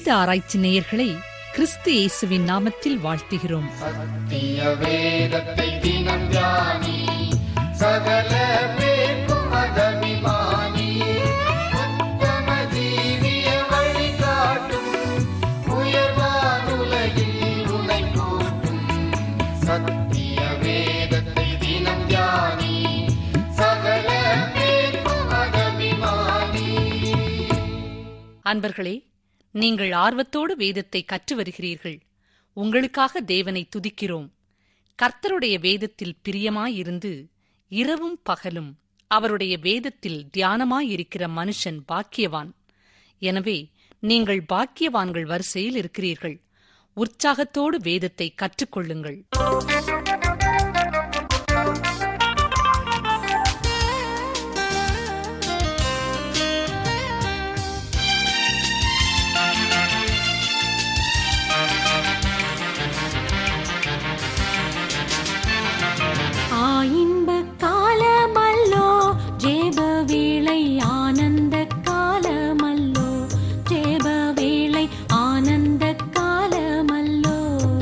வேத ஆராய்ச்சி நேயர்களை கிறிஸ்து இயேசுவின் நாமத்தில் வாழ்த்துகிறோம் சத்திய வேதத்தை தினம் தியானி சகல பேர்க்கும் அதபிமானி உத்தம ஜீவிய வழிகாட்டும் உயர்வானுலகில் உனை கூட்டும் சத்திய வேதத்தை தினம் தியானி சகல பேர்க்கும் அதபிமானி அன்பர்களே நீங்கள் ஆர்வத்தோடு வேதத்தை கற்று வருகிறீர்கள் உங்களுக்காக தேவனை துதிக்கிறோம் கர்த்தருடைய வேதத்தில் பிரியமாயிருந்து இரவும் பகலும் அவருடைய வேதத்தில் தியானமாயிருக்கிற மனுஷன் பாக்கியவான் எனவே நீங்கள் பாக்கியவான்கள் வரிசையில் இருக்கிறீர்கள் உற்சாகத்தோடு வேதத்தை கற்றுக்கொள்ளுங்கள் ஆயின்ப காலமல்லோ ஜேப வேளை ஆனந்த காலமல்லோ ஜேப வேளை ஆனந்த காலமல்லோ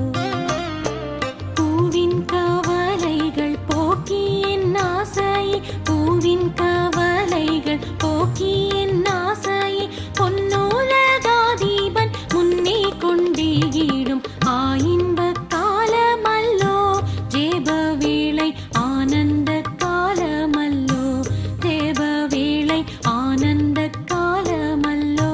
பூவின் கவலைகள் போக்கி என் ஆசை பூவின் கவலைகள் போக்கி என் ஆசை பொன்னூலகாதீபன் முன்னே கொண்டேகிடும் ஆயின்ப காலமல்லோ ஜேப வேளை ஆனந்த காலமல்லோ தேவ வேளை ஆனந்த காலமல்லோ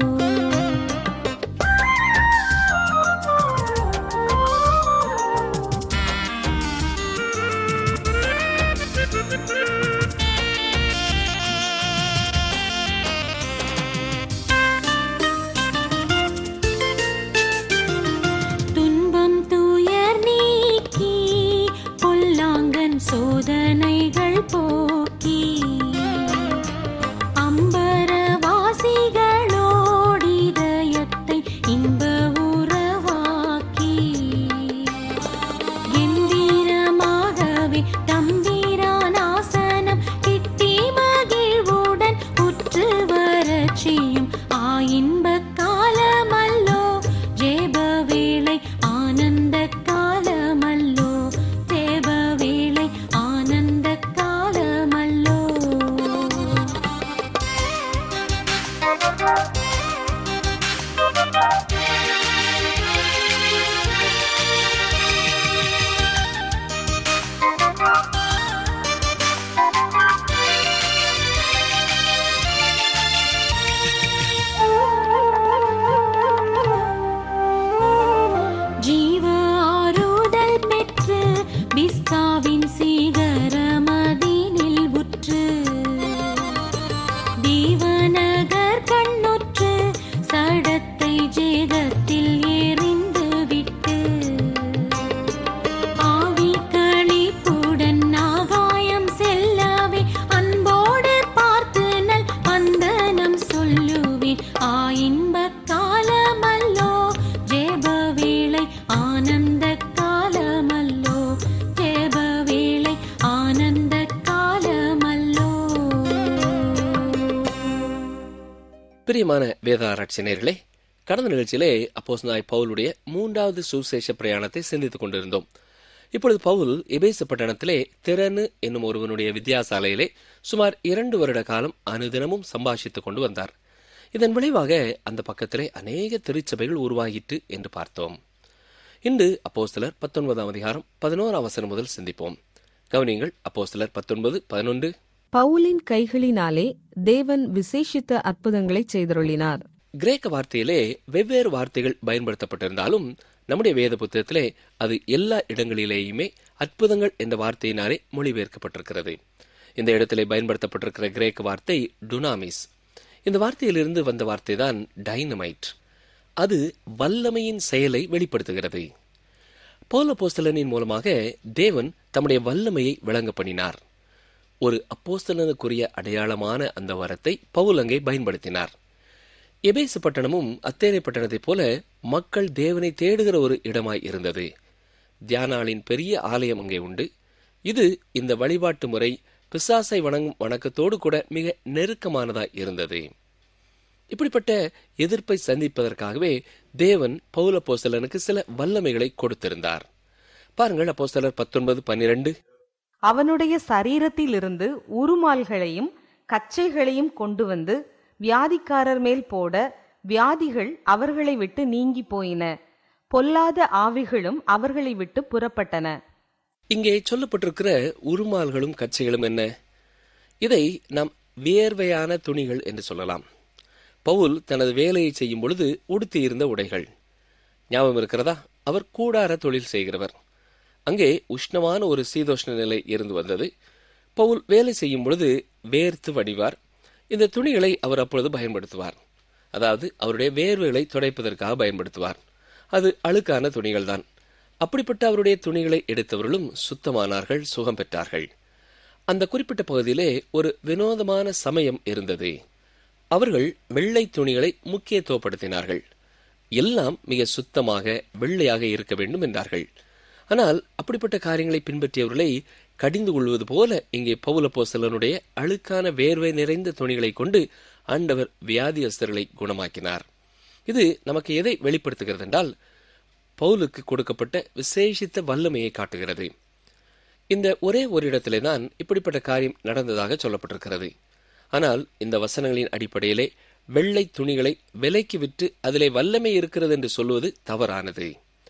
துன்பம் துயர் நீக்கி பொல்லாங்கன் சோதனைகள் போக்கி அம்பரவாசிகளோடிதயத்தை இன்ப உறவாக்கி கம்பீரமாகவே தம்பீரானாசனம் கிட்டி மகிழ்வுடன் உற்று வரச் செய்யும் ஆயின்ப காலமல்லோ ஜேப வேளை ஆனந்த காலமல்லோ தேவ வேளை ஆனந்த காலமல்லோ ஜீவ ஆறுதல் பெற்று பிஸ்காவின் சீகரமதினில் உற்று தீவநகர் கண்ணுற்று சடத்தை ஜேகத்தில் எறிந்து விட்டு ஆவி களிப்புடன் ஆகாயம் செல்லவே அன்போடு பார்த்து நல் வந்தனம் சொல்லுவேன் ஆயின்ப காலமல்லோ ஜேப வேளை ஆனந்த காலமல்லோ ஜேப வேளை ஆனந்த காலமல்லோ பிரியமான வேத ஆராய்ச்சியர்களே கடந்த நிகழ்ச்சியிலே அப்போஸ் நாய் பவுலுடைய மூன்றாவது சுசேஷ பிரயாணத்தை சிந்தித்துக் கொண்டிருந்தோம் இப்பொழுது பவுல் எபேச பட்டணத்திலே திறனு என்னும் ஒருவனுடைய வித்தியாசாலையிலே சுமார் இரண்டு வருட காலம் அனுதினமும் சம்பாஷித்துக் கொண்டு வந்தார் இதன் விளைவாக அந்த பக்கத்திலே அநேக திருச்சபைகள் உருவாகிட்டு என்று பார்த்தோம் இன்று அப்போஸ்தலர் பத்தொன்பதாம் அதிகாரம் பதினோராம் வசனம் முதல் சிந்திப்போம் கவனியங்கள் அப்போஸ்தலர் பத்தொன்பது பதினொன்று பவுலின் கைகளினாலே தேவன் விசேஷித்த அற்புதங்களைச் செய்தருளினார் கிரேக்க வார்த்தையிலே வெவ்வேறு வார்த்தைகள் பயன்படுத்தப்பட்டிருந்தாலும் நம்முடைய வேத புத்தகத்திலே அது எல்லா இடங்களிலேயுமே அற்புதங்கள் என்ற வார்த்தையினாலே மொழிபெயர்க்கப்பட்டிருக்கிறது இந்த இடத்திலே பயன்படுத்தப்பட்டிருக்கிற கிரேக்க வார்த்தை டுனாமிஸ் இந்த வார்த்தையிலிருந்து வந்த வார்த்தை தான் டைனமைட் அது வல்லமையின் செயலை வெளிப்படுத்துகிறது பௌல போஸ்தலனின் மூலமாக தேவன் தம்முடைய வல்லமையை விளங்க பண்ணினார் ஒரு அப்போஸ்தலனுக்குரிய அடையாளமான அந்த வரத்தை பவுல் அங்கே பயன்படுத்தினார் எபேசு பட்டணமும் அத்தேனை பட்டணத்தைப் போல மக்கள் தேவனை தேடுகிற ஒரு இடமாய் இருந்தது தியானாளின் பெரிய ஆலயம் அங்கே உண்டு இது இந்த வழிபாட்டு முறை பிசாசை வணங்கும் வணக்கத்தோடு கூட மிக நெருக்கமானதாய் இருந்தது இப்படிப்பட்ட எதிர்ப்பை சந்திப்பதற்காகவே தேவன் பௌல போசலனுக்கு சில வல்லமைகளை கொடுத்திருந்தார் பாருங்கள் அப்போ சிலர் பத்தொன்பது பன்னிரண்டு அவனுடைய சரீரத்திலிருந்து உருமால்களையும் கச்சைகளையும் கொண்டு வந்து வியாதிக்காரர் மேல் போட வியாதிகள் அவர்களை விட்டு நீங்கி போயின பொல்லாத ஆவிகளும் அவர்களை விட்டு புறப்பட்டன இங்கே சொல்லப்பட்டிருக்கிற உருமால்களும் கச்சைகளும் என்ன இதை நாம் வியர்வையான துணிகள் என்று சொல்லலாம் பவுல் தனது வேலையை செய்யும் பொழுது உடுத்தியிருந்த உடைகள் ஞாபகம் இருக்கிறதா அவர் கூடார தொழில் செய்கிறவர் அங்கே உஷ்ணமான ஒரு சீதோஷ்ண நிலை இருந்து வந்தது பவுல் வேலை செய்யும் பொழுது வேர்த்து வடிவார் இந்த துணிகளை அவர் அப்பொழுது பயன்படுத்துவார் அதாவது அவருடைய வேர்வைகளை துடைப்பதற்காக பயன்படுத்துவார் அது அழுக்கான துணிகள்தான் அப்படிப்பட்ட அவருடைய துணிகளை எடுத்தவர்களும் சுத்தமானார்கள் சுகம் பெற்றார்கள் அந்த குறிப்பிட்ட பகுதியிலே ஒரு வினோதமான சமயம் இருந்தது அவர்கள் வெள்ளை துணிகளை முக்கியத்துவப்படுத்தினார்கள் எல்லாம் மிக சுத்தமாக வெள்ளையாக இருக்க வேண்டும் என்றார்கள் ஆனால் அப்படிப்பட்ட காரியங்களை பின்பற்றியவர்களை கடிந்து கொள்வது போல இங்கே பௌலப்போசலனுடைய அழுக்கான வேர்வை நிறைந்த துணிகளை கொண்டு ஆண்டவர் வியாதியஸ்தர்களை குணமாக்கினார் இது நமக்கு எதை வெளிப்படுத்துகிறது என்றால் பவுலுக்கு கொடுக்கப்பட்ட விசேஷித்த வல்லமையை காட்டுகிறது இந்த ஒரே ஒரு இடத்திலே தான் இப்படிப்பட்ட காரியம் நடந்ததாக சொல்லப்பட்டிருக்கிறது ஆனால் இந்த வசனங்களின் அடிப்படையிலே வெள்ளை துணிகளை விலைக்கு விற்று அதிலே வல்லமை இருக்கிறது என்று சொல்வது தவறானது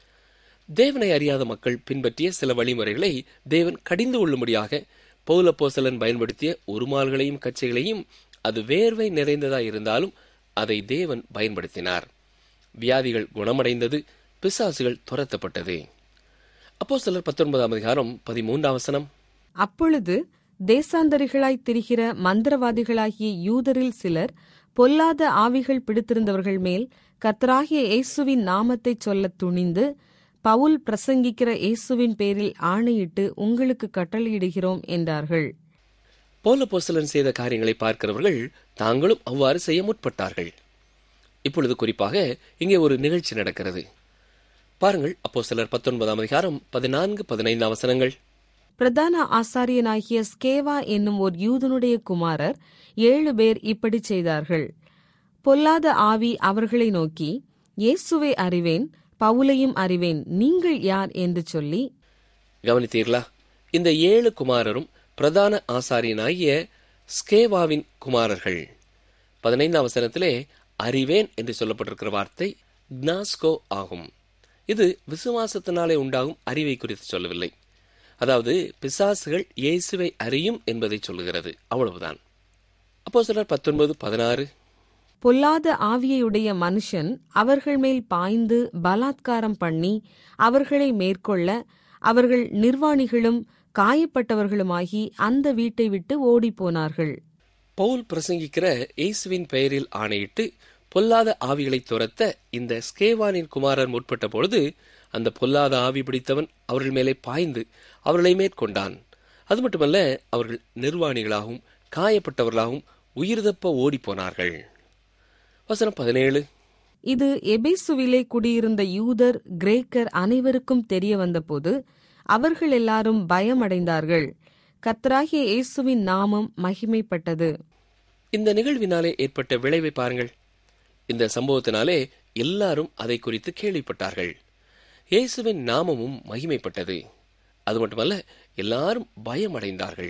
தேவனை அறியாத மக்கள் பின்பற்றிய சில வழிமுறைகளை தேவன் கடிந்து கொள்ளும்படியாக பௌலப்போசலன் பயன்படுத்திய உருமால்களையும் கச்சைகளையும் அது வேர்வை நிறைந்ததா இருந்தாலும் அதை தேவன் பயன்படுத்தினார் வியாதிகள் குணமடைந்தது பிசாசுகள் துரத்தப்பட்டது அப்போ சிலர் பத்தொன்பதாம் அதிகாரம் பதிமூன்றாம் வசனம் அப்பொழுது தேசாந்தரிகளாய் திரிகிற மந்திரவாதிகளாகிய யூதரில் சிலர் பொல்லாத ஆவிகள் பிடித்திருந்தவர்கள் மேல் கர்த்தராகிய இயேசுவின் நாமத்தைச் சொல்லத் துணிந்து பவுல் பிரசங்கிக்கிற இயேசுவின் பேரில் ஆணையிட்டு உங்களுக்கு கட்டளையிடுகிறோம் என்றார்கள் பௌலப்போஸ்தலன் செய்த காரியங்களை பார்க்கிறவர்கள் தாங்களும் அவ்வாறு செய்ய முற்பட்டார்கள் இப்பொழுது குறிப்பாக இங்கே ஒரு நிகழ்ச்சி நடக்கிறது பாருங்கள் அப்போ சிலர் பத்தொன்பதாம் அதிகாரம் பதினான்கு பதினைந்து அவசரங்கள் பிரதான ஆசாரியனாகிய ஸ்கேவா என்னும் ஒரு யூதனுடைய குமாரர் ஏழு பேர் இப்படி செய்தார்கள் பொல்லாத ஆவி அவர்களை நோக்கி இயேசுவை அறிவேன் பவுலையும் அறிவேன் நீங்கள் யார் என்று சொல்லி கவனித்தீர்களா இந்த ஏழு குமாரரும் பிரதான ஆசாரியனாகிய ஸ்கேவாவின் குமாரர்கள் பதினைந்தாம் வசனத்திலே அறிவேன் என்று சொல்லப்பட்டிருக்கிற வார்த்தை க்னாஸ்கோ ஆகும் இது விசுவாசத்தினாலே உண்டாகும் அறிவை குறித்து சொல்லவில்லை அதாவது பிசாசுகள் இயேசுவை அறியும் என்பதை சொல்லுகிறது அவ்வளவுதான் அப்போ சிலர் பத்தொன்பது பதினாறு பொல்லாத ஆவியையுடைய மனுஷன் அவர்கள் மேல் பாய்ந்து பலாத்காரம் பண்ணி அவர்களை மேற்கொள்ள அவர்கள் நிர்வாணிகளும் காயப்பட்டவர்களுமாகி அந்த வீட்டை விட்டு ஓடிப்போனார்கள் பவுல் பிரசங்கிக்கிற இயேசுவின் பெயரில் ஆணையிட்டு பொல்லாத ஆவிகளை துரத்த இந்த ஸ்கேவானின் குமாரன் முற்பட்ட பொழுது அந்த பொல்லாத ஆவி பிடித்தவன் அவர்கள் மேலே பாய்ந்து அவர்களை மேற்கொண்டான் அது மட்டுமல்ல அவர்கள் நிர்வாணிகளாகவும் காயப்பட்டவர்களாகவும் உயிர் தப்ப ஓடிப்போனார்கள் வசனம் பதினேழு இது எபேசுவிலே குடியிருந்த யூதர் கிரேக்கர் அனைவருக்கும் தெரிய வந்தபோது அவர்கள் எல்லாரும் பயமடைந்தார்கள் கர்த்தராகிய இயேசுவின் நாமம் மகிமைப்பட்டது இந்த நிகழ்வினாலே ஏற்பட்ட விளைவை பாருங்கள் இந்த சம்பவத்தினாலே எல்லாரும் அதை குறித்து கேள்விப்பட்டார்கள் இயேசுவின் நாமமும் மகிமைப்பட்டது அது மட்டுமல்ல எல்லாரும் பயமடைந்தார்கள்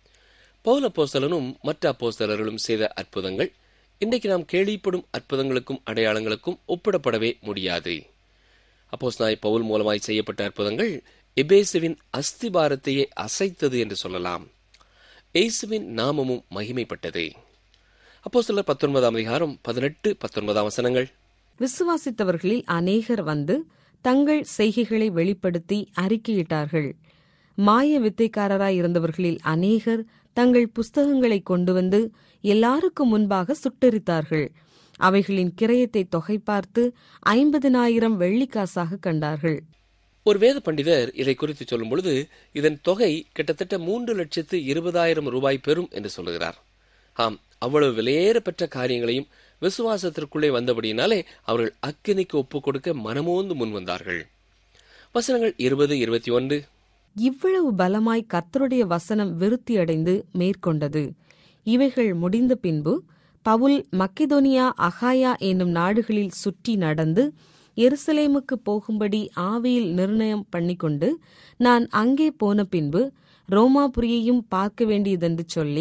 பௌல அப்போஸ்தலனும் மற்ற அப்போஸ்தலர்களும் செய்த அற்புதங்கள் இன்றைக்கு நாம் கேள்விப்படும் அற்புதங்களுக்கும் அடையாளங்களுக்கும் ஒப்பிடப்படவே முடியாது அப்போஸ்தலனாய் பவுல் மூலமாய் செய்யப்பட்ட அற்புதங்கள் எபேசுவின் அஸ்திபாரத்தையே அசைத்தது என்று சொல்லலாம் இயேசுவின் நாமமும் மகிமைப்பட்டது அப்போ சில பத்தொன்பதாம் அதிகாரம் பதினெட்டு பத்தொன்பதாம் வசனங்கள் விசுவாசித்தவர்களில் அநேகர் வந்து தங்கள் செய்கைகளை வெளிப்படுத்தி அறிக்கையிட்டார்கள் மாய வித்தைக்காரராய் இருந்தவர்களில் அநேகர் தங்கள் புஸ்தகங்களை கொண்டு வந்து எல்லாருக்கும் முன்பாக சுட்டெரித்தார்கள் அவைகளின் கிரயத்தை தொகை பார்த்து ஐம்பதினாயிரம் வெள்ளிக்காசாக கண்டார்கள் ஒரு வேத பண்டிதர் இதை குறித்து சொல்லும் பொழுது இதன் தொகை கிட்டத்தட்ட மூன்று லட்சத்து இருபதாயிரம் ரூபாய் பெறும் என்று சொல்லுகிறார் ஆம் அவ்வளவு விலையேற பெற்ற காரியங்களையும் விசுவாசத்திற்குள்ளே வந்தபடியினாலே அவர்கள் அக்கினிக்கு ஒப்புக் கொடுக்க மனமோந்து முன்வந்தார்கள் வசனங்கள் இருபது இருபத்தி ஒன்று இவ்வளவு பலமாய் கர்த்தருடைய வசனம் விருத்தியடைந்து மேற்கொண்டது இவைகள் முடிந்த பின்பு பவுல் மக்கெதோனியா அகாயா என்னும் நாடுகளில் சுற்றி நடந்து எருசலேமுக்கு போகும்படி ஆவியில் நிர்ணயம் பண்ணிக்கொண்டு நான் அங்கே போன பின்பு ரோமாபுரியையும் பார்க்க வேண்டியதென்று சொல்லி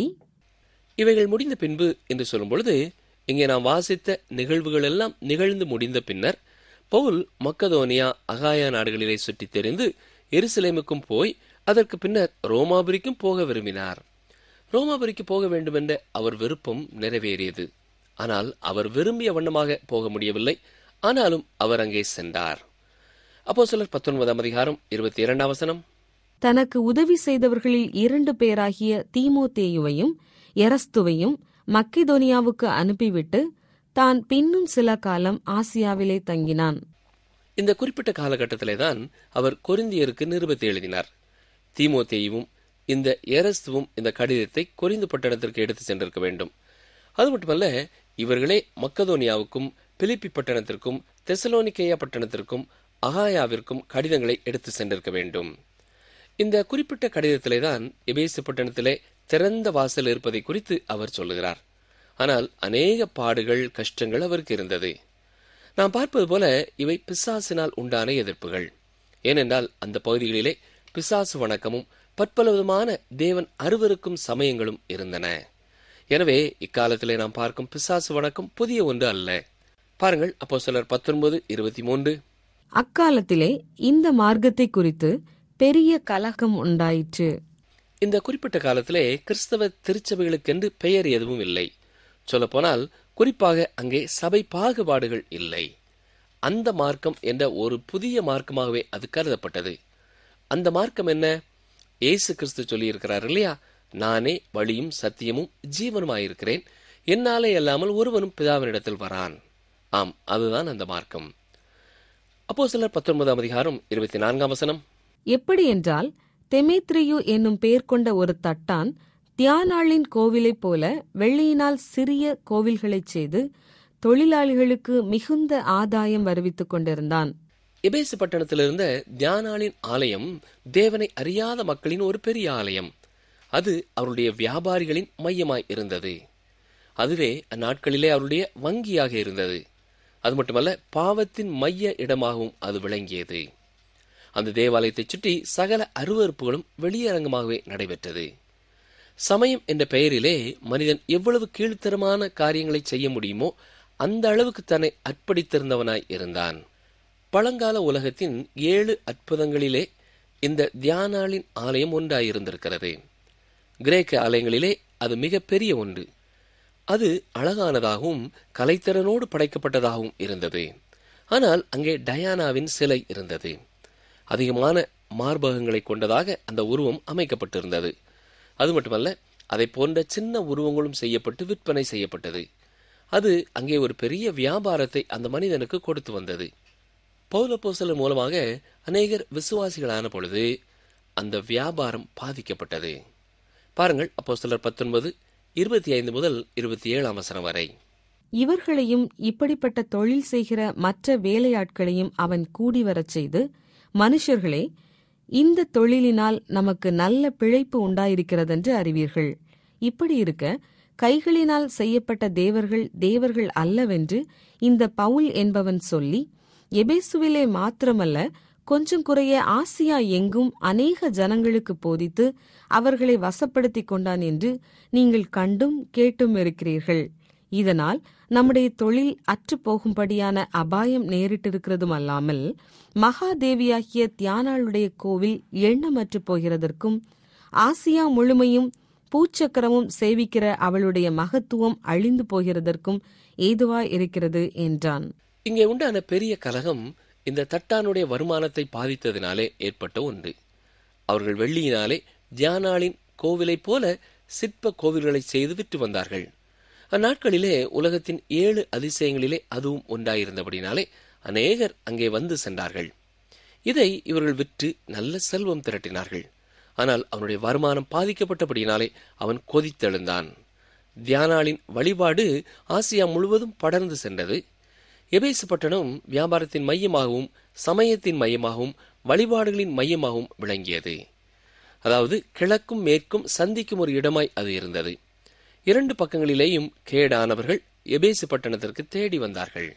இவைகள் முடிந்த பின்பு என்று சொல்லும் பொழுது இங்கே நாம் வாசித்த நிகழ்வுகள் எல்லாம் நிகழ்ந்து முடிந்த பின்னர் பவுல் மக்கதோனியா அகாயா நாடுகளிலே சுற்றித் தெரிந்து எருசலேமுக்கும் போய் அதற்கு பின்னர் ரோமாபுரிக்கும் போக விரும்பினார் ரோமாபுரிக்கு போக வேண்டுமென்ற அவர் விருப்பம் நிறைவேறியது ஆனால் அவர் விரும்பிய வண்ணமாக போக முடியவில்லை ஆனாலும் அவர் அங்கே சென்றார் அப்போ சிலர் பத்தொன்பதாம் அதிகாரம் இருபத்தி இரண்டாம் வசனம் தனக்கு உதவி செய்தவர்களில் இரண்டு பேராகிய தீமோத்தேயுவையும் எரஸ்துவையும் மக்கெதோனியாவுக்கு அனுப்பிவிட்டு தான் பின்னும் சில காலம் ஆசியாவிலே தங்கினான் இந்த குறிப்பிட்ட காலகட்டத்திலே தான் அவர் கொரிந்தியருக்கு நிருபத்தை எழுதினார் தீமோத்தேயுவும் இந்த எரஸ்துவும் இந்த கடிதத்தை கொரிந்து பட்டணத்திற்கு எடுத்து சென்றிருக்க வேண்டும் அது மட்டுமல்ல இவர்களே மக்கதோனியாவுக்கும் பிலிப்பி பட்டணத்திற்கும் தெசலோனிக்கேயா பட்டணத்திற்கும் அகாயாவிற்கும் கடிதங்களை எடுத்து சென்றிருக்க வேண்டும் இந்த குறிப்பிட்ட கடிதத்திலே தான் எபேசு பட்டணத்திலே திறந்த வாசல் இருப்பதை குறித்து அவர் சொல்லுகிறார் ஆனால் அநேக பாடுகள் கஷ்டங்கள் அவருக்கு இருந்தது நாம் பார்ப்பது போல இவை பிசாசினால் உண்டான எதிர்ப்புகள் ஏனென்றால் அந்த பகுதிகளிலே பிசாசு வணக்கமும் பற்பல விதமான தேவன் அருவருக்கும் சமயங்களும் இருந்தன எனவே இக்காலத்திலே நாம் பார்க்கும் பிசாசு வணக்கம் புதிய ஒன்று அல்ல பாருங்கள் அப்போ சிலர் பத்தொன்பது இருபத்தி மூன்று அக்காலத்திலே இந்த மார்க்கத்தை குறித்து பெரிய கலகம் உண்டாயிற்று இந்த குறிப்பிட்ட காலத்திலே கிறிஸ்தவ திருச்சபைகளுக்கென்று பெயர் எதுவும் இல்லை சொல்லப்போனால் குறிப்பாக அங்கே சபை பாகுபாடுகள் இல்லை அந்த மார்க்கம் என்ற ஒரு புதிய மார்க்கமாகவே அது கருதப்பட்டது அந்த மார்க்கம் என்ன இயேசு கிறிஸ்து சொல்லியிருக்கிறார் இல்லையா நானே வழியும் சத்தியமும் ஜீவனுமாயிருக்கிறேன் என்னாலே அல்லாமல் ஒருவனும் பிதாவினிடத்தில் வரான் ஆம் அதுதான் அந்த மார்க்கம் அப்போ சிலர் பத்தொன்பதாம் அதிகாரம் இருபத்தி நான்காம் வசனம் எப்படி என்றால் தெமேத்ரியு என்னும் பெயர் கொண்ட ஒரு தட்டான் தியானாளின் கோவிலைப் போல வெள்ளியினால் சிறிய கோவில்களைச் செய்து தொழிலாளிகளுக்கு மிகுந்த ஆதாயம் வருவித்துக் கொண்டிருந்தான் எபேசு பட்டணத்தில் இருந்த தியானாளின் ஆலயம் தேவனை அறியாத மக்களின் ஒரு பெரிய ஆலயம் அது அவருடைய வியாபாரிகளின் மையமாய் இருந்தது அதுவே அந்நாட்களிலே அவருடைய வங்கியாக இருந்தது அது மட்டுமல்ல பாவத்தின் மைய இடமாகவும் அது விளங்கியது அந்த தேவாலயத்தைச் சுற்றி சகல அருவறுப்புகளும் வெளியரங்கமாகவே நடைபெற்றது சமயம் என்ற பெயரிலே மனிதன் எவ்வளவு கீழ்த்தரமான காரியங்களை செய்ய முடியுமோ அந்த அளவுக்கு தன்னை அர்ப்பணித்திருந்தவனாய் இருந்தான் பழங்கால உலகத்தின் ஏழு அற்புதங்களிலே இந்த தியானாளின் ஆலயம் ஒன்றாயிருந்திருக்கிறது கிரேக்க ஆலயங்களிலே அது மிக பெரிய ஒன்று அது அழகானதாகவும் கலைத்திறனோடு படைக்கப்பட்டதாகவும் இருந்தது ஆனால் அங்கே டயானாவின் சிலை இருந்தது அதிகமான மார்பகங்களை கொண்டதாக அந்த உருவம் அமைக்கப்பட்டிருந்தது அது மட்டுமல்ல அதை போன்ற சின்ன உருவங்களும் செய்யப்பட்டு விற்பனை செய்யப்பட்டது அது அங்கே ஒரு பெரிய வியாபாரத்தை அந்த மனிதனுக்கு கொடுத்து வந்தது பௌலப்போசலர் மூலமாக அநேகர் விசுவாசிகளான பொழுது அந்த வியாபாரம் பாதிக்கப்பட்டது பாருங்கள் அப்போ சிலர் பத்தொன்பது இருபத்தி ஐந்து முதல் இருபத்தி ஏழாம் வசனம் வரை இவர்களையும் இப்படிப்பட்ட தொழில் செய்கிற மற்ற வேலையாட்களையும் அவன் கூடி வரச் செய்து மனுஷர்களே இந்த தொழிலினால் நமக்கு நல்ல பிழைப்பு உண்டாயிருக்கிறதென்று அறிவீர்கள் இப்படி இருக்க கைகளினால் செய்யப்பட்ட தேவர்கள் தேவர்கள் அல்லவென்று இந்த பவுல் என்பவன் சொல்லி எபேசுவிலே மாத்திரமல்ல கொஞ்சம் குறைய ஆசியா எங்கும் அநேக ஜனங்களுக்கு போதித்து அவர்களை வசப்படுத்திக் கொண்டான் என்று நீங்கள் கண்டும் கேட்டும் இருக்கிறீர்கள் இதனால் நம்முடைய தொழில் அற்றுப் போகும்படியான அபாயம் நேரிட்டிருக்கிறதும் அல்லாமல் மகாதேவியாகிய தியானாளுடைய கோவில் எண்ணமற்று போகிறதற்கும் ஆசியா முழுமையும் பூச்சக்கரமும் சேவிக்கிற அவளுடைய மகத்துவம் அழிந்து போகிறதற்கும் ஏதுவாய் இருக்கிறது என்றான் இங்கே உண்டான பெரிய கலகம் இந்த தட்டானுடைய வருமானத்தை பாதித்ததினாலே ஏற்பட்ட ஒன்று அவர்கள் வெள்ளியினாலே தியானாளின் கோவிலைப் போல சிற்ப கோவில்களை செய்து விற்று வந்தார்கள் அந்நாட்களிலே உலகத்தின் ஏழு அதிசயங்களிலே அதுவும் ஒன்றாயிருந்தபடினாலே அநேகர் அங்கே வந்து சென்றார்கள் இதை இவர்கள் விற்று நல்ல செல்வம் திரட்டினார்கள் ஆனால் அவனுடைய வருமானம் பாதிக்கப்பட்டபடியினாலே அவன் கொதித்தெழுந்தான் தியானாளின் வழிபாடு ஆசியா முழுவதும் படர்ந்து சென்றது எபேசு பட்டணம் வியாபாரத்தின் மையமாகவும் சமயத்தின் மையமாகவும் வழிபாடுகளின் மையமாகவும் விளங்கியது அதாவது கிழக்கும் மேற்கும் சந்திக்கும் ஒரு இடமாய் அது இருந்தது இரண்டு பக்கங்களிலேயும் கேடானவர்கள் எபேசு பட்டணத்திற்கு தேடி வந்தார்கள்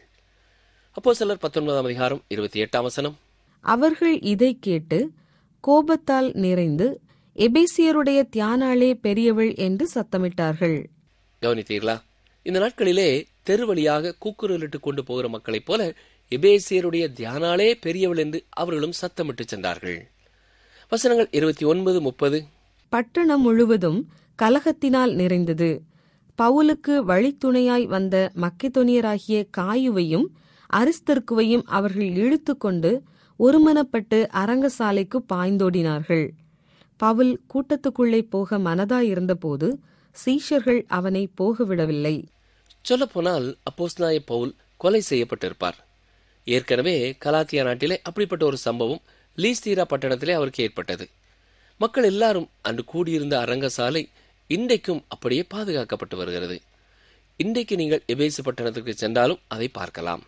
அப்போ சிலர் பத்தொன்பதாம் அதிகாரம் இருபத்தி எட்டாம் வசனம் அவர்கள் இதைக் கேட்டு கோபத்தால் நிறைந்து எபேசியருடைய தியானாளே பெரியவள் என்று சத்தமிட்டார்கள் கவனித்தீர்களா இந்த நாட்களிலே தெரு வழியாக கூக்குரலிட்டு கொண்டு போகிற மக்களைப் போல எபேசியருடைய தியானாலே பெரியவள் என்று அவர்களும் சத்தமிட்டு சென்றார்கள் வசனங்கள் இருபத்தி ஒன்பது முப்பது பட்டணம் முழுவதும் கலகத்தினால் நிறைந்தது பவுலுக்கு வழித்துணையாய் வந்த மக்கெதொனியராகிய காயுவையும் அரிஸ்தர்க்குவையும் அவர்கள் இழுத்துக்கொண்டு ஒருமனப்பட்டு அரங்கசாலைக்கு பாய்ந்தோடினார்கள் பவுல் கூட்டத்துக்குள்ளே போக மனதாயிருந்தபோது சீஷர்கள் அவனை போகவிடவில்லை சொல்லப்போனால் அப்போஸ்தலனாய பவுல் கொலை செய்யப்பட்டிருப்பார் ஏற்கனவே கலாத்தியா நாட்டிலே அப்படிப்பட்ட ஒரு சம்பவம் லீஸ்தீரா பட்டணத்திலே அவருக்கு ஏற்பட்டது மக்கள் எல்லாரும் அன்று கூடியிருந்த அரங்கசாலை இன்றைக்கும் அப்படியே பாதுகாக்கப்பட்டு வருகிறது இன்றைக்கு நீங்கள் எபேசு பட்டணத்திற்கு சென்றாலும் அதை பார்க்கலாம்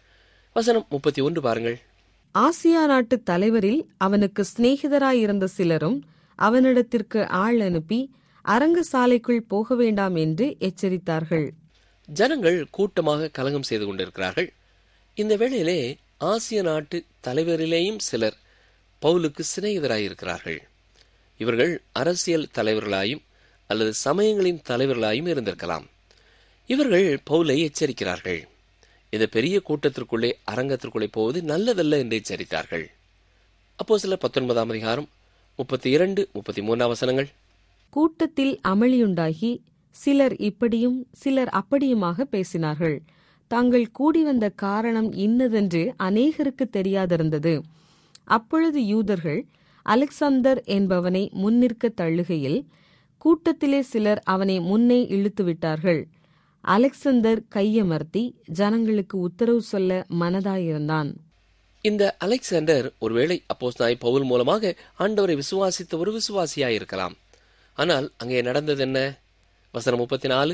வசனம் முப்பத்தி ஒன்று பாருங்கள் ஆசியா நாட்டு தலைவரில் அவனுக்கு சிநேகிதராயிருந்த சிலரும் அவனிடத்திற்கு ஆள் அனுப்பி அரங்கசாலைக்குள் போக வேண்டாம் என்று எச்சரித்தார்கள் ஜனங்கள் கூட்டமாக கலகம் செய்து கொண்டிருக்கிறார்கள் இந்த வேளையிலே ஆசிய நாட்டு தலைவரிலேயும் சிலர் பவுலுக்கு சிநேகிதராயிருக்கிறார்கள் இவர்கள் அரசியல் தலைவர்களாயும் அல்லது சமயங்களின் தலைவர்களாயும் இருந்திருக்கலாம் இவர்கள் பவுலை எச்சரிக்கிறார்கள் இந்த பெரிய கூட்டத்திற்குள்ளே அரங்கத்திற்குள்ளே போவது நல்லதல்ல என்று எச்சரித்தார்கள் அப்போ சிலர் பத்தொன்பதாம் அதிகாரம் முப்பத்தி இரண்டு முப்பத்தி மூணாம் வசனங்கள் கூட்டத்தில் அமளியுண்டாகி சிலர் இப்படியும் சிலர் அப்படியுமாக பேசினார்கள் தாங்கள் கூடி வந்த காரணம் இன்னதென்று அநேகருக்கு தெரியாதிருந்தது அப்பொழுது யூதர்கள் அலெக்சாந்தர் என்பவனை முன்னிற்க தள்ளுகையில் கூட்டத்திலே சிலர் அவனை முன்னே இழுத்து விட்டார்கள் அலெக்சந்தர் கையமர்த்தி ஜனங்களுக்கு உத்தரவு சொல்ல மனதாயிருந்தான் இந்த அலெக்சாண்டர் ஒருவேளை அப்போஸ்தலனாய் பவுல் மூலமாக ஆண்டவரை விசுவாசித்த ஒரு விசுவாசியாயிருக்கலாம் ஆனால் அங்கே நடந்தது என்ன வசனம் முப்பத்தி நாலு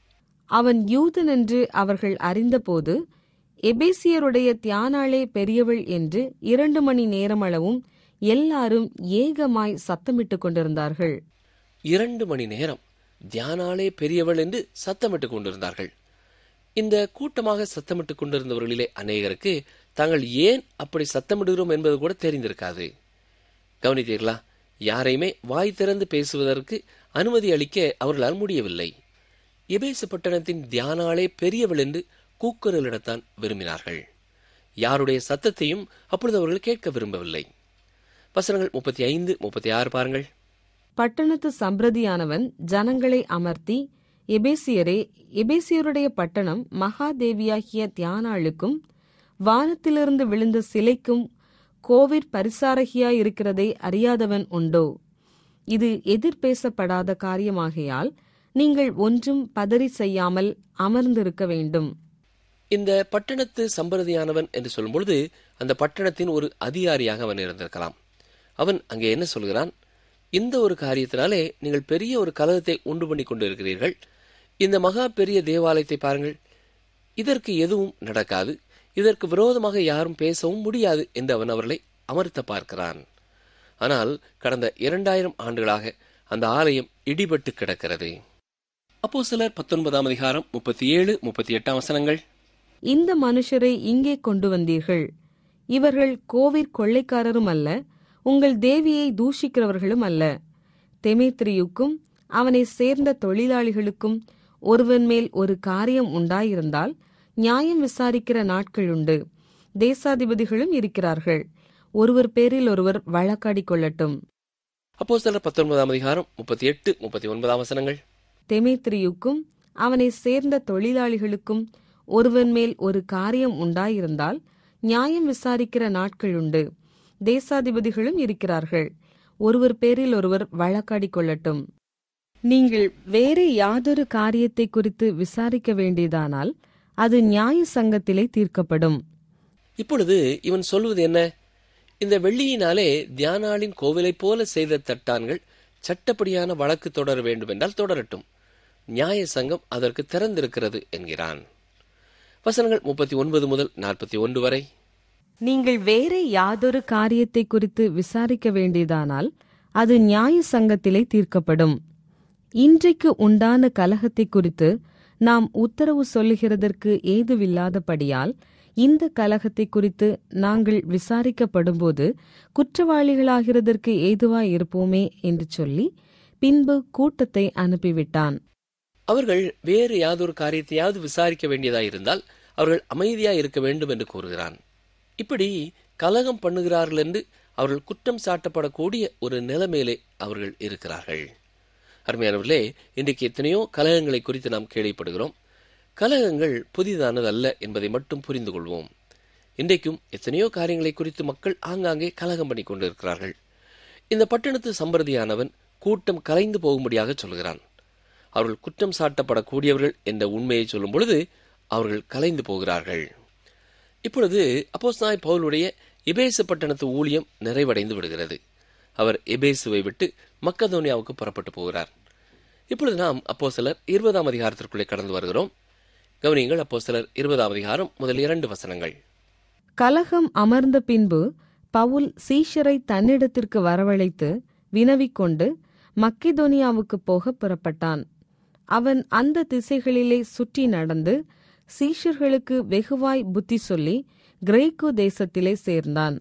அவன் யூதன் என்று அவர்கள் அறிந்தபோது எபேசியருடைய தியானாளே பெரியவள் என்று இரண்டு மணி நேரமளவும் எல்லாரும் ஏகமாய் சத்தமிட்டுக் கொண்டிருந்தார்கள் இரண்டு மணி நேரம் தியானாலே பெரியவள் என்று சத்தமிட்டுக் கொண்டிருந்தார்கள் இந்த கூட்டமாக சத்தமிட்டுக் கொண்டிருந்தவர்களிலே அநேகருக்கு தாங்கள் ஏன் அப்படி சத்தமிடுகிறோம் என்பது கூட தெரிந்திருக்காது கவனித்தீர்களா யாரையுமே வாய் திறந்து பேசுவதற்கு அனுமதி அளிக்க அவர்களால் முடியவில்லை எபேசு பட்டணத்தின் தியானாலே பெரியவள் என்று கூக்குரலிடத்தான் விரும்பினார்கள் யாருடைய சத்தத்தையும் அப்பொழுது அவர்கள் கேட்க விரும்பவில்லை வசனங்கள் முப்பத்தி ஐந்து முப்பத்தி ஆறு பாருங்கள் பட்டணத்து சம்பிரதியானவன் ஜனங்களை அமர்த்தி எபேசியரே எபேசியருடைய பட்டணம் மகாதேவியாகிய தியானாளுக்கும் வானத்திலிருந்து விழுந்த சிலைக்கும் கோவிற் பரிசாரகியாயிருக்கிறதை அறியாதவன் உண்டோ இது எதிர்பேசப்படாத காரியமாகையால் நீங்கள் ஒன்றும் பதறி செய்யாமல் அமர்ந்திருக்க வேண்டும் இந்த பட்டணத்து சம்பிரதியானவன் என்று சொல்லும்பொழுது அந்த பட்டணத்தின் ஒரு அதிகாரியாக அவன் இருந்திருக்கலாம் அவன் அங்கே என்ன சொல்கிறான் இந்த ஒரு காரியத்தினாலே நீங்கள் பெரிய ஒரு கலகத்தை உண்டு பண்ணி கொண்டு இருக்கிறீர்கள் இந்த மகா பெரிய தேவாலயத்தை பாருங்கள் இதற்கு எதுவும் நடக்காது இதற்கு விரோதமாக யாரும் பேசவும் முடியாது என்று அவன் அவர்களை அமர்த்த பார்க்கிறான் ஆனால் கடந்த இரண்டாயிரம் ஆண்டுகளாக அந்த ஆலயம் இடிபட்டு கிடக்கிறது அப்போ சிலர் பத்தொன்பதாம் அதிகாரம் முப்பத்தி ஏழு முப்பத்தி எட்டாம் வசனங்கள் இந்த மனுஷரை இங்கே கொண்டு வந்தீர்கள் இவர்கள் கோவிற் கொள்ளைக்காரரும் அல்ல உங்கள் தேவியை தூஷிக்கிறவர்களும் அல்ல தெமேத்திரியுக்கும் அவனை சேர்ந்த தொழிலாளிகளுக்கும் ஒருவன் மேல் ஒரு காரியம் உண்டாயிருந்தால் நியாயம் விசாரிக்கிற நாட்கள் உண்டு தேசாதிபதிகளும் இருக்கிறார்கள் ஒருவர் பேரில் ஒருவர் வழக்காடிக் கொள்ளட்டும் அப்போ சிலர் பத்தொன்பதாம் அதிகாரம் முப்பத்தி எட்டு முப்பத்தி ஒன்பதாம் வசனங்கள் தெமேத்திரியுக்கும் அவனை சேர்ந்த தொழிலாளிகளுக்கும் ஒருவன் மேல் ஒரு காரியம் உண்டாயிருந்தால் நியாயம் விசாரிக்கிற நாட்கள் உண்டு தேசாதிபதிகளும் இருக்கிறார்கள் ஒருவர் பேரில் ஒருவர் வழக்காடிக் கொள்ளட்டும் நீங்கள் வேறு யாதொரு காரியத்தை குறித்து விசாரிக்க வேண்டியதானால் அது நியாய சங்கத்திலே தீர்க்கப்படும் இப்பொழுது இவன் சொல்வது என்ன இந்த வெள்ளியினாலே தியானாளின் கோவிலைப் போல செய்த தட்டான்கள் சட்டப்படியான வழக்கு தொடர வேண்டும் என்றால் தொடரட்டும் நியாய சங்கம் அதற்கு திறந்திருக்கிறது என்கிறான் வசனங்கள் முப்பத்தி ஒன்பது முதல் நாற்பத்தி ஒன்று வரை நீங்கள் வேற யாதொரு காரியத்தை குறித்து விசாரிக்க வேண்டியதானால் அது நியாய சங்கத்திலே தீர்க்கப்படும் இன்றைக்கு உண்டான கலகத்தை குறித்து நாம் உத்தரவு சொல்லுகிறதற்கு ஏதுவில்லாதபடியால் இந்த கலகத்தை குறித்து நாங்கள் விசாரிக்கப்படும்போது குற்றவாளிகளாகிறதற்கு ஏதுவாய் இருப்போமே என்று சொல்லி பின்பு கூட்டத்தை அனுப்பிவிட்டான் அவர்கள் வேறு யாதொரு காரியத்தையாவது விசாரிக்க வேண்டியதாயிருந்தால் அவர்கள் அமைதியாய் இருக்க வேண்டும் என்று கூறுகிறான் இப்படி கலகம் பண்ணுகிறார்கள் என்று அவர்கள் குற்றம் சாட்டப்படக்கூடிய ஒரு நிலைமையிலே அவர்கள் இருக்கிறார்கள் அருமையானவர்களே இன்றைக்கு எத்தனையோ கலகங்களை குறித்து நாம் கேள்விப்படுகிறோம் கலகங்கள் புதிதானதல்ல என்பதை மட்டும் புரிந்து கொள்வோம் இன்றைக்கும் எத்தனையோ காரியங்களை குறித்து மக்கள் ஆங்காங்கே கலகம் பண்ணி கொண்டிருக்கிறார்கள் இந்த பட்டணத்து சம்பிரதியானவன் கூட்டம் கலைந்து போகும்படியாக சொல்கிறான் அவர்கள் குற்றம் சாட்டப்படக்கூடியவர்கள் என்ற உண்மையை சொல்லும் பொழுது அவர்கள் கலைந்து போகிறார்கள் இப்பொழுது அப்போஸ்தாய் பவுலுடைய எபேசு பட்டணத்து ஊழியம் நிறைவடைந்து விடுகிறது அவர் எபேசுவை விட்டு மக்கதோனியாவுக்கு புறப்பட்டு போகிறார் இப்பொழுது நாம் அப்போ சிலர் இருபதாம் அதிகாரத்திற்குள்ளே கடந்து வருகிறோம் கவனியங்கள் அப்போ சிலர் இருபதாம் அதிகாரம் முதல் இரண்டு வசனங்கள் கலகம் அமர்ந்த பின்பு பவுல் சீஷரை தன்னிடத்திற்கு வரவழைத்து வினவிக்கொண்டு மக்கெதோனியாவுக்கு போக புறப்பட்டான் அவன் அந்த திசைகளிலே சுற்றி நடந்து சீஷர்களுக்கு வெகுவாய் புத்தி சொல்லி கிரேக்கு தேசத்திலே சேர்ந்தான்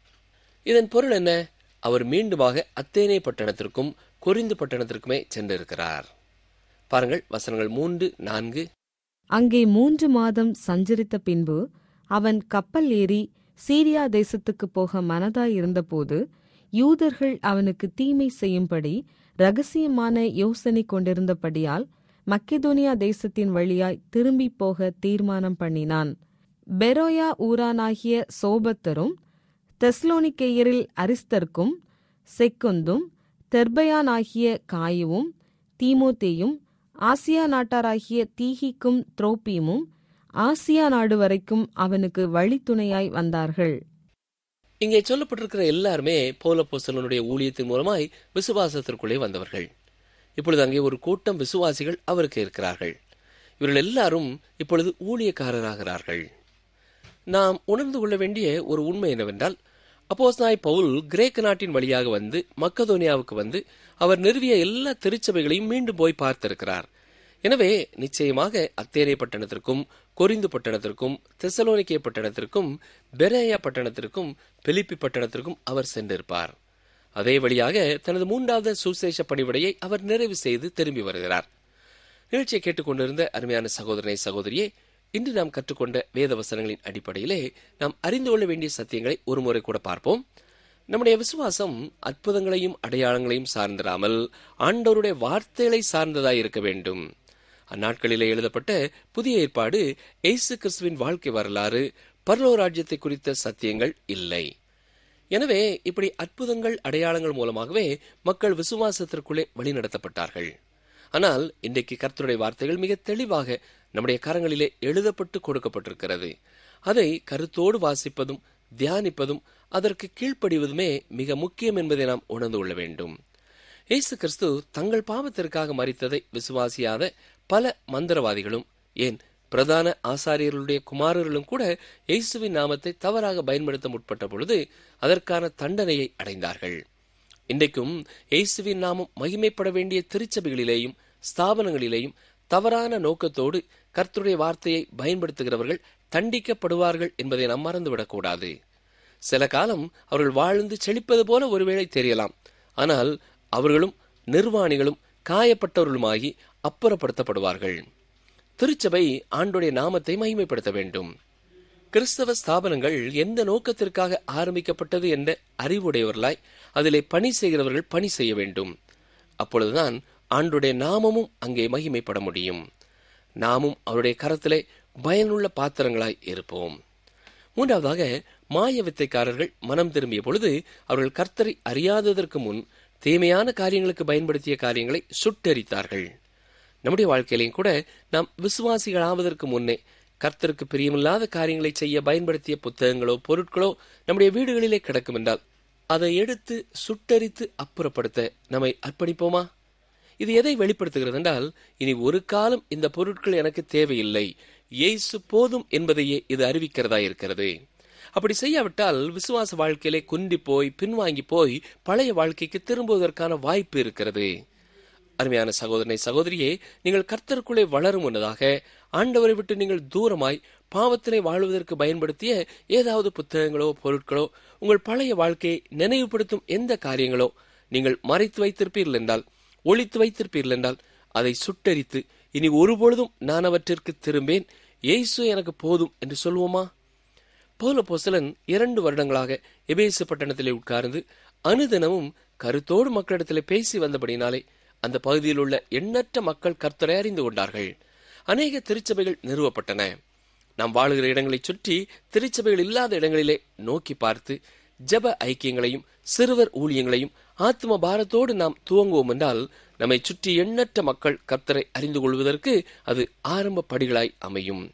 இதன் பொருள் என்ன அவர் மீண்டுமாக அத்தேனே பட்டணத்திற்கும் கொரிந்து பட்டணத்திற்குமே சென்றிருக்கிறார் பாருங்கள் வசனங்கள் மூன்று நான்கு அங்கே மூன்று மாதம் சஞ்சரித்த பின்பு அவன் கப்பல் ஏறி சீரியா தேசத்துக்கு போக மனதாயிருந்தபோது யூதர்கள் அவனுக்கு தீமை செய்யும்படி ரகசியமான யோசனை கொண்டிருந்தபடியால் மக்கெதோனியா தேசத்தின் வழியாய் திரும்பி போக தீர்மானம் பண்ணினான் பெரோயா ஊரானாகிய சோபத்தரும் தெஸ்லோனிக்கேயரில் அரிஸ்தர்க்கும் செக்குந்தும் தெர்பயானாகிய காயுவும் தீமோத்தேயும் ஆசியா நாட்டாராகிய தீகிக்கும் துரோப்பீமும் ஆசியா நாடு வரைக்கும் அவனுக்கு வழித்துணையாய் வந்தார்கள் இங்கே சொல்லப்பட்டிருக்கிற எல்லாருமே பௌலப்போஸ்தலனுடைய ஊழியத்தின் மூலமாய் விசுவாசத்திற்குள்ளே வந்தவர்கள் இப்பொழுது அங்கே ஒரு கூட்டம் விசுவாசிகள் அவருக்கு இருக்கிறார்கள் இவர்கள் எல்லாரும் இப்பொழுது ஊழியக்காரராகிறார்கள் நாம் உணர்ந்து கொள்ள வேண்டிய ஒரு உண்மை என்னவென்றால் அப்போஸ்தாய் பவுல் கிரேக்க நாட்டின் வழியாக வந்து மக்கதோனியாவுக்கு வந்து அவர் நிறுவிய எல்லா திருச்சபைகளையும் மீண்டும் போய் பார்த்திருக்கிறார் எனவே நிச்சயமாக அத்தேரே பட்டணத்திற்கும் கொரிந்து பட்டணத்திற்கும் தெசலோனிக்கே பட்டணத்திற்கும் பெரேயா பட்டணத்திற்கும் பிலிப்பி பட்டணத்திற்கும் அவர் சென்றிருப்பார் அதே வழியாக தனது மூன்றாவது சுசேஷ பணிவிடையை அவர் நிறைவு செய்து திரும்பி வருகிறார் நிகழ்ச்சியை கேட்டுக்கொண்டிருந்த அருமையான சகோதரனை சகோதரியே இன்று நாம் கற்றுக்கொண்ட வேத வசனங்களின் அடிப்படையிலே நாம் அறிந்து கொள்ள வேண்டிய சத்தியங்களை ஒருமுறை கூட பார்ப்போம் நம்முடைய விசுவாசம் அற்புதங்களையும் அடையாளங்களையும் சார்ந்திராமல் ஆண்டவருடைய வார்த்தைகளை சார்ந்ததாய் இருக்க வேண்டும் அந்நாட்களிலே எழுதப்பட்ட புதிய ஏற்பாடு இயேசு கிறிஸ்துவின் வாழ்க்கை வரலாறு பரலோ ராஜ்யத்தை குறித்த சத்தியங்கள் இல்லை எனவே இப்படி அற்புதங்கள் அடையாளங்கள் மூலமாகவே மக்கள் விசுவாசத்திற்குள்ளே வழிநடத்தப்பட்டார்கள் ஆனால் இன்றைக்கு கர்த்தருடைய வார்த்தைகள் மிக தெளிவாக நம்முடைய கரங்களிலே எழுதப்பட்டு கொடுக்கப்பட்டிருக்கிறது அதை கருத்தோடு வாசிப்பதும் தியானிப்பதும் அதற்கு கீழ்ப்படிவதுமே மிக முக்கியம் என்பதை நாம் உணர்ந்து கொள்ள வேண்டும் இயேசு கிறிஸ்து தங்கள் பாவத்திற்காக மறித்ததை விசுவாசியாத பல மந்திரவாதிகளும் ஏன் பிரதான ஆசாரியர்களுடைய குமாரர்களும் கூட இயேசுவின் நாமத்தை தவறாக பயன்படுத்த முற்பட்ட பொழுது அதற்கான தண்டனையை அடைந்தார்கள் இன்றைக்கும் இயேசுவின் நாமம் மகிமைப்பட வேண்டிய திருச்சபைகளிலேயும் ஸ்தாபனங்களிலேயும் தவறான நோக்கத்தோடு கர்த்தருடைய வார்த்தையை பயன்படுத்துகிறவர்கள் தண்டிக்கப்படுவார்கள் என்பதை நாம் மறந்துவிடக்கூடாது சில காலம் அவர்கள் வாழ்ந்து செழிப்பது போல ஒருவேளை தெரியலாம் ஆனால் அவர்களும் நிர்வாணிகளும் காயப்பட்டவர்களுமாகி அப்புறப்படுத்தப்படுவார்கள் திருச்சபை ஆண்டுடைய நாமத்தை மகிமைப்படுத்த வேண்டும் கிறிஸ்தவ ஸ்தாபனங்கள் எந்த நோக்கத்திற்காக ஆரம்பிக்கப்பட்டது என்ற அறிவுடையவர்களாய் அதிலே பணி செய்கிறவர்கள் பணி செய்ய வேண்டும் அப்பொழுதுதான் ஆண்டுடைய நாமமும் அங்கே மகிமைப்பட முடியும் நாமும் அவருடைய கரத்திலே பயனுள்ள பாத்திரங்களாய் இருப்போம் மூன்றாவதாக மாய வித்தைக்காரர்கள் மனம் திரும்பிய பொழுது அவர்கள் கர்த்தரை அறியாததற்கு முன் தீமையான காரியங்களுக்கு பயன்படுத்திய காரியங்களை சுட்டெரித்தார்கள் நம்முடைய வாழ்க்கையிலையும் கூட நாம் விசுவாசிகள் ஆவதற்கு முன்னே கர்த்தருக்கு பிரியமில்லாத காரியங்களை செய்ய பயன்படுத்திய புத்தகங்களோ பொருட்களோ நம்முடைய வீடுகளிலே கிடக்கும் என்றால் அதை எடுத்து சுட்டரித்து அப்புறப்படுத்த நம்மை அர்ப்பணிப்போமா இது எதை வெளிப்படுத்துகிறது என்றால் இனி ஒரு காலம் இந்த பொருட்கள் எனக்கு தேவையில்லை இயேசு போதும் என்பதையே இது அறிவிக்கிறதா இருக்கிறது அப்படி செய்யாவிட்டால் விசுவாச வாழ்க்கையிலே குன்றி போய் பின்வாங்கி போய் பழைய வாழ்க்கைக்கு திரும்புவதற்கான வாய்ப்பு இருக்கிறது அருமையான சகோதரனை சகோதரியே நீங்கள் கர்த்தருக்குள்ளே வளரும் முன்னதாக ஆண்டவரை விட்டு நீங்கள் தூரமாய் பாவத்திலே வாழ்வதற்கு பயன்படுத்திய ஏதாவது புத்தகங்களோ பொருட்களோ உங்கள் பழைய வாழ்க்கையை நினைவுபடுத்தும் எந்த காரியங்களோ நீங்கள் மறைத்து வைத்திருப்பீர்கள் என்றால் ஒளித்து வைத்திருப்பீர்கள் என்றால் அதை சுட்டரித்து இனி ஒருபொழுதும் நான் அவற்றிற்கு திரும்பேன் இயேசு எனக்கு போதும் என்று சொல்வோமா பௌலபோஸ்தலன் இரண்டு வருடங்களாக எபேசு பட்டணத்திலே உட்கார்ந்து அனுதினமும் கருத்தோடு மக்களிடத்திலே பேசி வந்தபடினாலே அந்த பகுதியில் உள்ள எண்ணற்ற மக்கள் கர்த்தரை அறிந்து கொண்டார்கள் அநேக திருச்சபைகள் நிறுவப்பட்டன நாம் வாழுகிற இடங்களைச் சுற்றி திருச்சபைகள் இல்லாத இடங்களிலே நோக்கி பார்த்து ஜெப ஐக்கியங்களையும் சிறுவர் ஊழியங்களையும் ஆத்ம பாரத்தோடு நாம் துவங்குவோம் என்றால் நம்மை சுற்றி எண்ணற்ற மக்கள் கர்த்தரை அறிந்து கொள்வதற்கு அது ஆரம்ப படிகளாய் அமையும்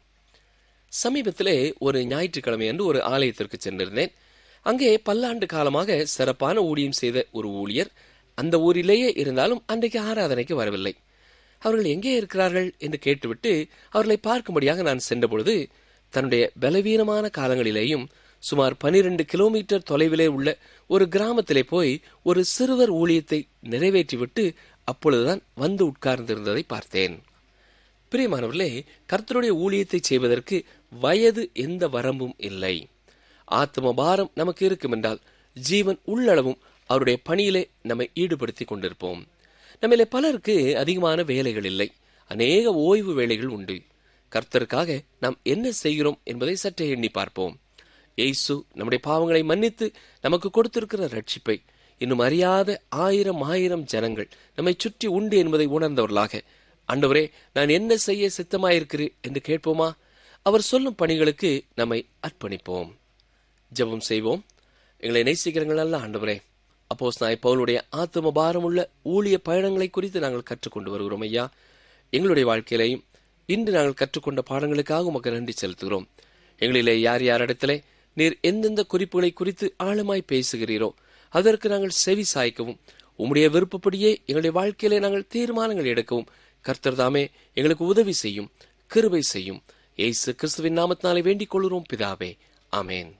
சமீபத்திலே ஒரு ஞாயிற்றுக்கிழமை அன்று ஒரு ஆலயத்திற்கு சென்றிருந்தேன் அங்கே பல்லாண்டு காலமாக சிறப்பான ஊழியம் செய்த ஒரு ஊழியர் அந்த ஊரிலேயே இருந்தாலும் அன்றைக்கு ஆராதனைக்கு வரவில்லை அவர்கள் எங்கே இருக்கிறார்கள் என்று கேட்டுவிட்டு அவர்களை பார்க்கும்படியாக நான் சென்றபொழுது தன்னுடைய பலவீனமான காலங்களிலேயும் சுமார் பனிரெண்டு கிலோமீட்டர் தொலைவிலே உள்ள ஒரு கிராமத்திலே போய் ஒரு சிறுவர் ஊழியத்தை நிறைவேற்றிவிட்டு அப்பொழுதுதான் வந்து உட்கார்ந்திருந்ததை பார்த்தேன் பிரியமானவர்களே கர்த்தருடைய ஊழியத்தை செய்வதற்கு வயது எந்த வரம்பும் இல்லை ஆத்ம பாரம் நமக்கு இருக்கும் என்றால் ஜீவன் உள்ளளவும் அவருடைய பணியிலே நம்மை ஈடுபடுத்திக் கொண்டிருப்போம் நம்மிலே பலருக்கு அதிகமான வேலைகள் இல்லை அநேக ஓய்வு வேலைகள் உண்டு கர்த்தருக்காக நாம் என்ன செய்கிறோம் என்பதை சற்றே எண்ணி பார்ப்போம் இயேசு நம்முடைய பாவங்களை மன்னித்து நமக்கு கொடுத்திருக்கிற ரட்சிப்பை இன்னும் அறியாத ஆயிரம் ஆயிரம் ஜனங்கள் நம்மை சுற்றி உண்டு என்பதை உணர்ந்தவர்களாக ஆண்டவரே நான் என்ன செய்ய சித்தமாயிருக்கிறேன் என்று கேட்போமா அவர் சொல்லும் பணிகளுக்கு நம்மை அர்ப்பணிப்போம் ஜெபம் செய்வோம் எங்களை நேசிக்கிறங்கள் நல்ல ஆண்டவரே அப்போஸ் நாய் பவுலுடைய ஆத்ம பாரமுள்ள ஊழிய பயணங்களை குறித்து நாங்கள் கற்றுக்கொண்டு வருகிறோம் ஐயா எங்களுடைய வாழ்க்கையிலையும் இன்று நாங்கள் கற்றுக்கொண்ட பாடங்களுக்காக உமக்கு நன்றி செலுத்துகிறோம் எங்களிலே யார் யாரிடத்திலே நீர் எந்தெந்த குறிப்புகளை குறித்து ஆழமாய் பேசுகிறீரோ அதற்கு நாங்கள் செவி சாய்க்கவும் உம்முடைய விருப்பப்படியே எங்களுடைய வாழ்க்கையிலே நாங்கள் தீர்மானங்கள் எடுக்கவும் கர்த்தர் தாமே எங்களுக்கு உதவி செய்யும் கிருபை செய்யும் ஏசு கிறிஸ்துவின் நாமத்தினாலே வேண்டிக் கொள்கிறோம் பிதாவே ஆமேன்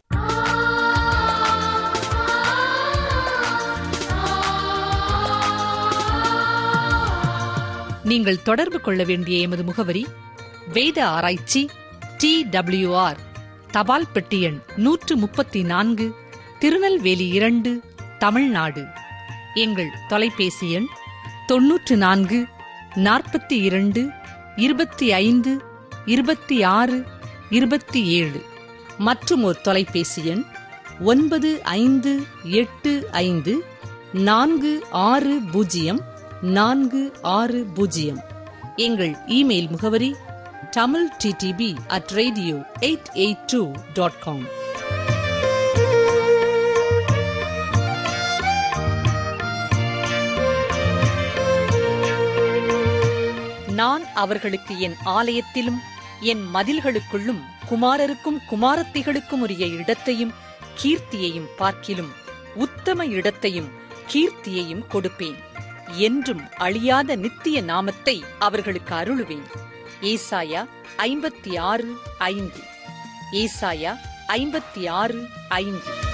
நீங்கள் தொடர்பு கொள்ள வேண்டிய எமது முகவரி வேத ஆராய்ச்சி டி டபிள்யூஆர் தபால் பெட்டி எண் நூற்று முப்பத்தி நான்கு திருநெல்வேலி இரண்டு தமிழ்நாடு எங்கள் தொலைபேசி எண் தொன்னூற்று நான்கு நாற்பத்தி இரண்டு இருபத்தி ஐந்து இருபத்தி ஆறு இருபத்தி ஏழு மற்றும் ஒரு தொலைபேசி எண் ஒன்பது ஐந்து எட்டு ஐந்து நான்கு ஆறு பூஜ்ஜியம் நான்கு ஆறு பூஜ்ஜியம் எங்கள் இமெயில் முகவரி Tamil DTP at radio eight eight two dot com நான் அவர்களுக்கு என் ஆலயத்திலும் என் மதில்களுக்குள்ளும் குமாரருக்கும் குமாரத்திகளுக்கும் உரிய இடத்தையும் கீர்த்தியையும் பார்க்கிலும் உத்தம இடத்தையும் கீர்த்தியையும் கொடுப்பேன் என்றும் அழியாத நித்திய நாமத்தை அவர்களுக்கு அருளுவேன் ஏசாயா ஐம்பத்தி ஆறு ஐந்து ஏசாயா ஐம்பத்தி ஆறு ஐந்து